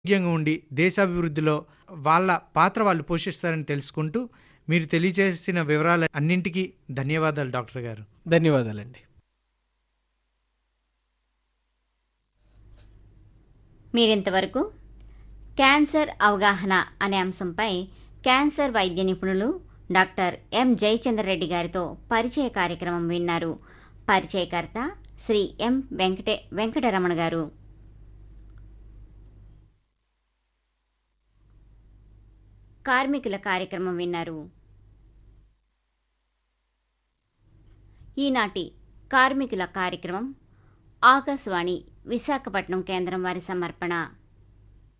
ఆరోగ్యంగా ఉండి దేశాభివృద్ధిలో వాళ్ళ పాత్ర వాళ్ళు పోషిస్తారని తెలుసుకుంటూ మీరు తెలియజేసిన వివరాలు అన్నింటికీ ధన్యవాదాలు డాక్టర్ గారు ధన్యవాదాలండి మీరింతవరకు క్యాన్సర్ అవగాహన అనే అంశంపై క్యాన్సర్ వైద్య నిపుణులు డాక్టర్ ఎం జయచంద్రరెడ్డి గారితో పరిచయ కార్యక్రమం విన్నారు పరిచయకర్త శ్రీ ఎం వెంకటే వెంకటరమణ గారు కార్మికుల కార్యక్రమం విన్నారు ఈనాటి కార్మికుల కార్యక్రమం ఆకాశవాణి విశాఖపట్నం కేంద్రం వారి సమర్పణ